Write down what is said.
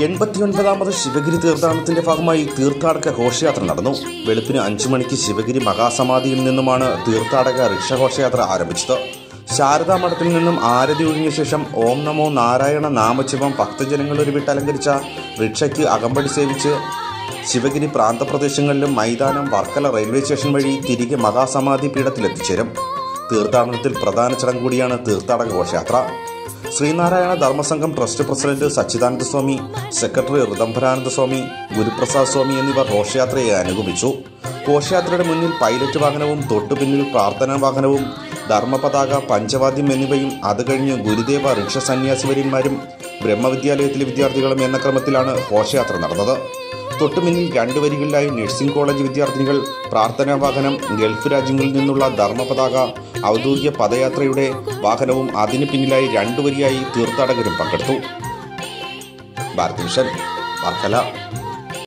എൺപത്തിയൊൻപതാമത് ശിവഗിരി തീർത്ഥാടനത്തിന്റെ ഭാഗമായി തീർത്ഥാടക ഘോഷയാത്ര നടന്നു വെളുപ്പിന് അഞ്ചു മണിക്ക് ശിവഗിരി മഹാസമാധിയിൽ നിന്നുമാണ് തീർത്ഥാടക റിക്ഷ ഘോഷയാത്ര ആരംഭിച്ചത് ശാരദാ മഠത്തിൽ നിന്നും ആരതി ഒഴിഞ്ഞ ശേഷം ഓം നമോ നാരായണ നാമജപം ഭക്തജനങ്ങൾ ഒരുവിട്ട് അലങ്കരിച്ച റിക്ഷയ്ക്ക് അകമ്പടി സേവിച്ച് ശിവഗിരി പ്രാന്തപ്രദേശങ്ങളിലും മൈതാനം വർക്കല റെയിൽവേ സ്റ്റേഷൻ വഴി തിരികെ മഹാസമാധി പീഠത്തിലെത്തിച്ചേരും തീർത്ഥാടനത്തിൽ പ്രധാന ചടങ്ങ് കൂടിയാണ് തീർത്ഥാടക ഘോഷയാത്ര Sreenarayana Dharmasangham trust president Sachidananda Swami secretary Rithambharananda Swami Guruprasad Swami എന്നിവർ ഘോഷയാത്രയെ അനുഗമിച്ചു ഘോഷയാത്രയുടെ മുന്നിൽ പൈലറ്റ് വാഹനവും തൊട്ടുപിന്നിൽ പ്രാർത്ഥനാ വാഹനവും ധർമ്മപതാക പഞ്ചവാദ്യം എന്നിവയും അത് കഴിഞ്ഞ് ഗുരുദേവ ഋക്ഷ സന്യാസിവര്യന്മാരും ബ്രഹ്മവിദ്യാലയത്തിലെ വിദ്യാർത്ഥികളും എന്ന ക്രമത്തിലാണ് ഘോഷയാത്ര നടന്നത് തൊട്ടുമുന്നിൽ രണ്ടു വരികളിലായി നഴ്സിംഗ് കോളേജ് വിദ്യാർത്ഥിനികൾ പ്രാർത്ഥനാ വാഹനം ഗൾഫ് രാജ്യങ്ങളിൽ നിന്നുള്ള ധർമ്മപതാക ഔദ്യോഗിക പദയാത്രയുടെ വാഹനവും അതിന് പിന്നിലായി രണ്ടു വരിയായി തീർത്ഥാടകരും പങ്കെടുത്തു ഭാരത് മിഷൻ വർക്കല